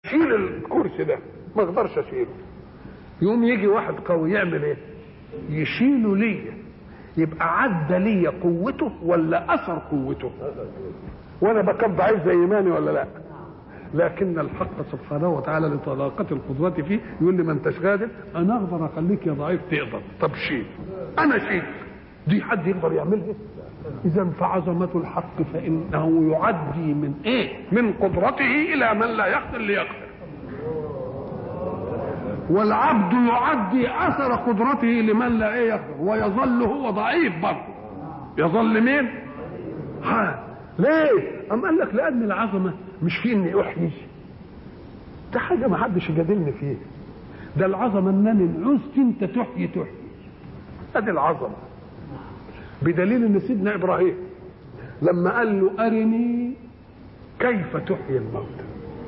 شيل الكرسي ده ما اقدرش اشيله يوم يجي واحد قوي يعمل ايه يشيله ليا يبقى عدى ليا قوته ولا اثر قوته وانا بكب ضعيف زي ايماني ولا لا لكن الحق سبحانه وتعالى لطلاقة القدرة فيه يقول لي ما انتش قادر انا اقدر اخليك يا ضعيف تقدر طب شيل انا شيل دي حد يقدر يعملها اذا فعظمة الحق فانه يعدي من ايه من قدرته الى من لا يقدر ليقدر والعبد يعدي اثر قدرته لمن لا ايه يقدر ويظل هو ضعيف برضه يظل مين ها ليه ام قال لك لان العظمه مش في اني احيي ده حاجه ما حدش يجادلني فيها ده العظمه انني عوزت انت تحيي تحيي ادي العظمه بدليل ان سيدنا ابراهيم لما قال له ارني كيف تحيي الموتى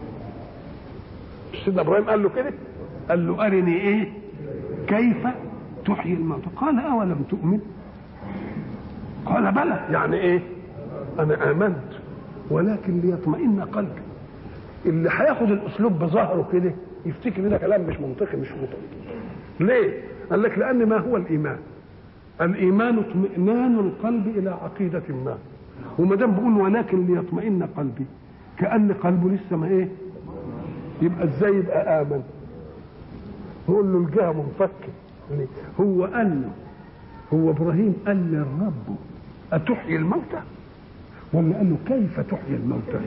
سيدنا ابراهيم قال له كده قال له ارني ايه كيف تحيي الموتى قال اولم تؤمن قال بلى يعني ايه انا امنت ولكن ليطمئن قلبي اللي هياخد الاسلوب بظهره كده يفتكر ان ده كلام مش منطقي مش منطقي ليه قال لك لان ما هو الايمان الايمان اطمئنان القلب الى عقيده ما وما دام بيقول ولكن ليطمئن قلبي كان قلبه لسه ما ايه يبقى ازاي يبقى امن نقول له الجهه منفكه هو قال له هو ابراهيم قال للرب اتحيي الموتى ولا قال له كيف تحيي الموتى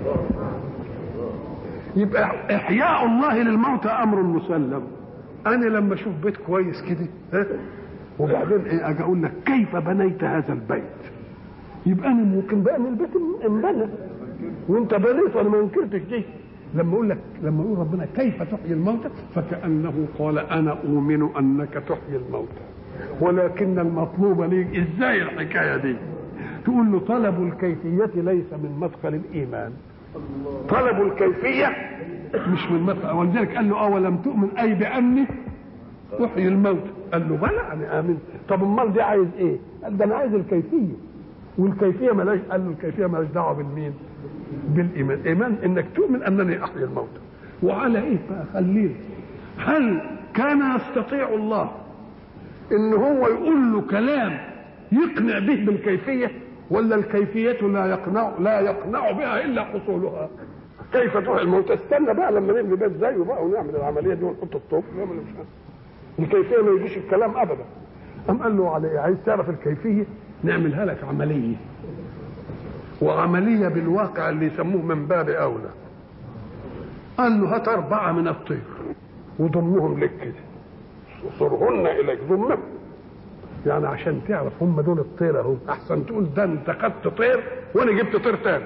يبقى احياء الله للموتى امر مسلم انا لما اشوف بيت كويس كده ها وبعدين ايه اجي اقول لك كيف بنيت هذا البيت يبقى انا ممكن بقى ان البيت انبنى وانت بنيت وانا ما انكرتش دي لما اقول لك لما يقول ربنا كيف تحيي الموتى فكانه قال انا اؤمن انك تحيي الموتى ولكن المطلوب ليك ازاي الحكايه دي تقول له طلب الكيفيه ليس من مدخل الايمان طلب الكيفيه مش من مدخل ولذلك قال له اولم تؤمن اي باني احيي الموت قال له بلى انا امن طب امال دي عايز ايه قال ده انا عايز الكيفيه والكيفيه ملاش قال له الكيفيه مالهاش دعوه بالمين بالايمان ايمان انك تؤمن انني احيي الموتى وعلى ايه بقى خليه هل كان يستطيع الله ان هو يقول له كلام يقنع به بالكيفيه ولا الكيفيه لا يقنع لا يقنع بها الا حصولها كيف تحيي الموتى استنى بقى لما نبني بيت زيه بقى ونعمل العمليه دي ونحط الطوب ونعمل مش عارف الكيفيه ما يجيش الكلام ابدا قام قال له على عايز تعرف الكيفيه نعملها لك عمليه وعمليه بالواقع اللي يسموه من باب اولى قال له هات اربعه من الطير وضمهم لك كده صرهن اليك ضمهم يعني عشان تعرف هم دول الطير اهو احسن تقول ده انت خدت طير وانا جبت طير تاني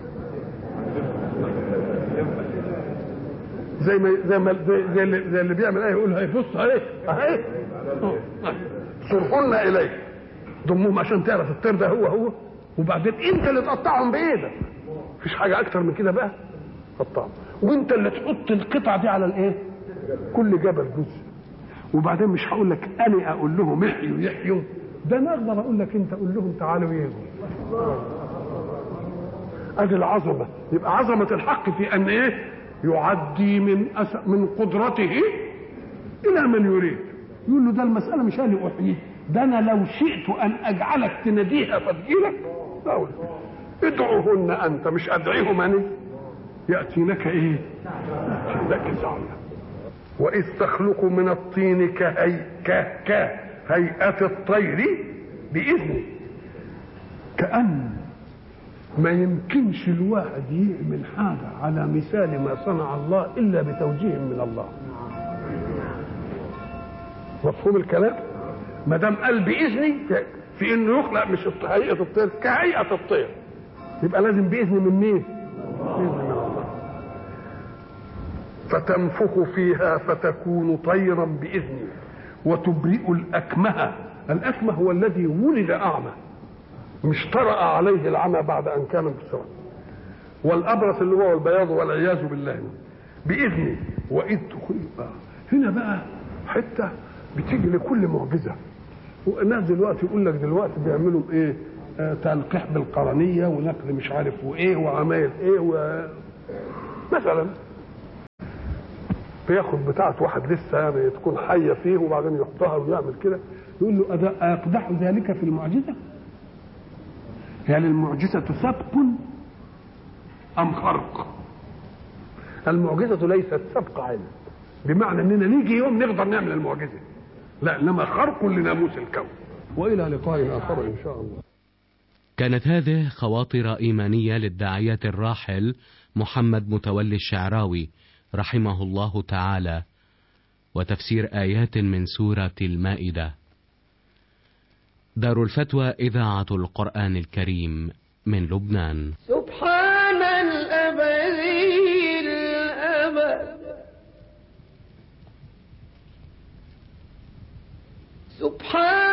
زي ما زي ما زي, زي, اللي, زي اللي بيعمل ايه يقول هيبص اهي اهي صرهن اليك ضمهم عشان تعرف الطير ده هو هو وبعدين انت اللي تقطعهم بايدك مفيش حاجه اكتر من كده بقى قطعهم وانت اللي تحط القطع دي على الايه كل جبل جزء وبعدين مش هقول لك انا اقول لهم احيوا يحيوا ده انا اقدر اقول لك انت قول لهم تعالوا يجوا ادي العظمه يبقى عظمه الحق في ان ايه يعدي من أس... من قدرته الى من يريد يقول له ده المساله مش انا احييه ده انا لو شئت ان اجعلك تناديها فتجيلك اقول ادعوهن انت مش ادعيهم انا ياتينك ايه ياتينك سعيا واذ تخلق من الطين كهي كهيئه الطير باذنه كان ما يمكنش الواحد يعمل حاجه على مثال ما صنع الله الا بتوجيه من الله مفهوم الكلام ما دام قال باذني في انه يخلق مش هيئه الطير كهيئه الطير يبقى لازم باذن من مين؟ باذن من الله فتنفخ فيها فتكون طيرا باذنه وتبرئ الاكمه الاكمه هو الذي ولد اعمى مش طرأ عليه العمى بعد ان كان بصرا والابرص اللي هو البياض والعياذ بالله باذنه واذ هنا بقى حته بتيجي لكل معجزه والناس دلوقتي يقول لك دلوقتي بيعملوا ايه آه تلقيح بالقرنيه ونقل مش عارف وايه وعمايل ايه و... مثلا فياخد بتاعة واحد لسه يعني تكون حية فيه وبعدين يحطها ويعمل كده يقول له أدا- أيقدح ذلك في المعجزة؟ يعني المعجزة سبق أم خرق؟ المعجزة ليست سبق علم بمعنى اننا نيجي يوم نقدر نعمل المعجزة لا انما خرق لناموس الكون والى لقاء اخر ان شاء الله كانت هذه خواطر إيمانية للداعية الراحل محمد متولي الشعراوي رحمه الله تعالى وتفسير آيات من سورة المائدة دار الفتوى إذاعة القرآن الكريم من لبنان سبحان الأبدي الأبد سبحان